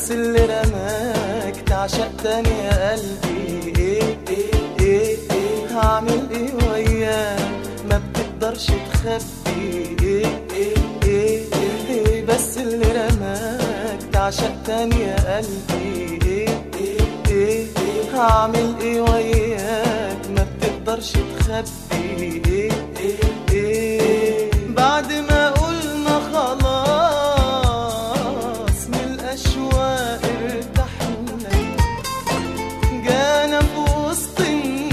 بس اللي رماك تعشق تاني يا قلبي ايه ايه ايه ايه هعمل ايه وياك ما بتقدرش تخبي ايه ايه ايه ايه بس اللي رماك تعشق تاني يا قلبي ايه ايه ايه ايه هعمل ايه وياك ما بتقدرش تخبي ايه ايه ايه بعد ما قلنا خلاص من الاشواق ارتحنا جانا في وسط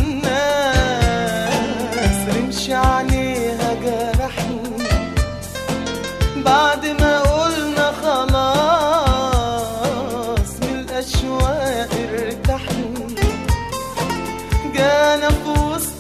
الناس رمش عليها جرحنا بعد ما قلنا خلاص من الاشواق ارتحنا جانا في وسط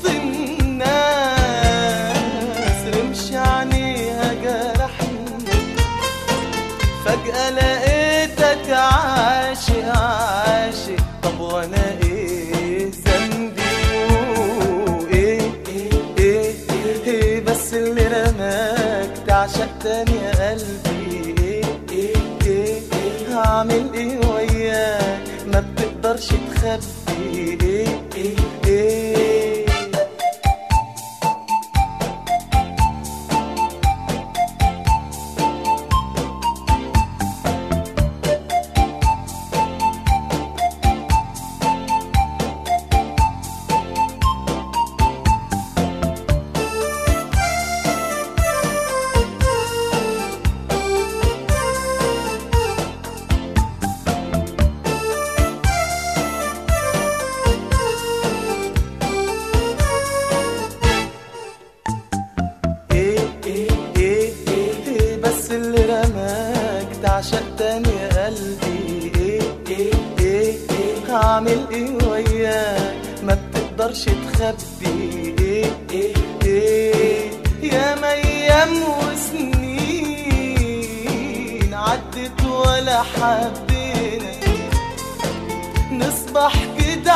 الناس رمش عليها جرحنا فجأة لقيتك عاشق عاشق طب وانا ايه ذنبي وايه ايه ايه ايه بس اللي رماك تعشق تاني يا قلبي ايه ايه ايه ايه هعمل ايه وياك ما بتقدرش تخبي ايه ايه ايه ايه ايه ايه ايه بس اللي رماك تعشق تاني يا قلبي ايه ايه ايه ايه هعمل ايه وياك ما بتقدرش تخبي ايه ايه ايه يا ايام وسنين عدت ولا حبينا نصبح كده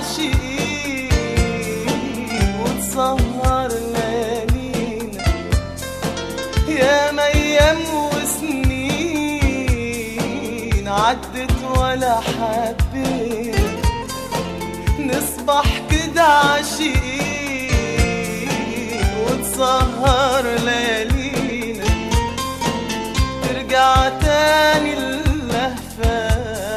عاشقين وتسهر ليالينا يا ايام وسنين عدت ولا حبينا نصبح كده عاشقين وتسهر ليالينا ترجع تاني اللهفة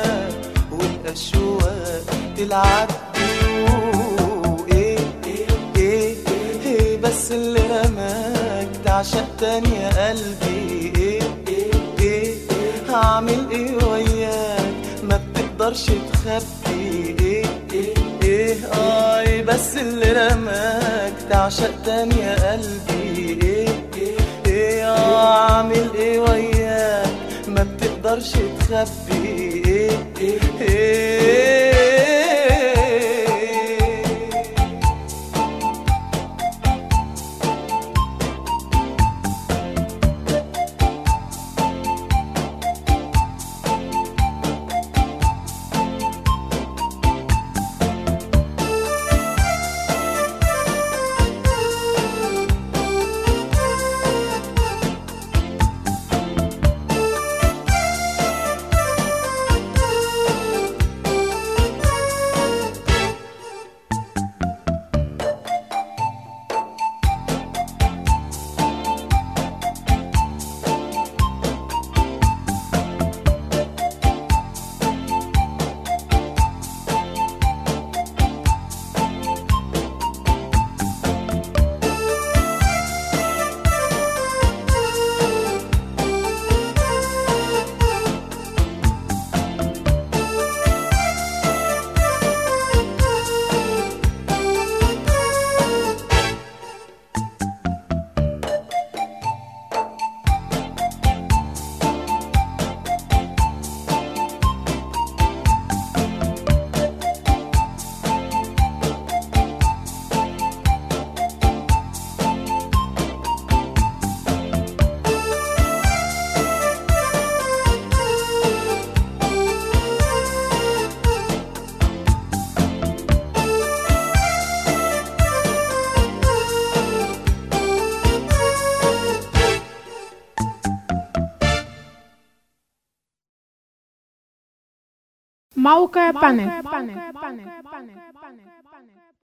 والأشواق تلعب بيو ايه ايه ايه ايه بس اللي رماك تعشق تاني يا قلبي ايه ايه ايه هعمل ايه وياك ما بتقدرش تخبي ايه ايه ايه اي بس اللي رماك تعشق تاني يا قلبي ايه ايه ايه آه، اعمل ايه وياك ما بتقدرش تخبي ايه ايه ايه موقع بانل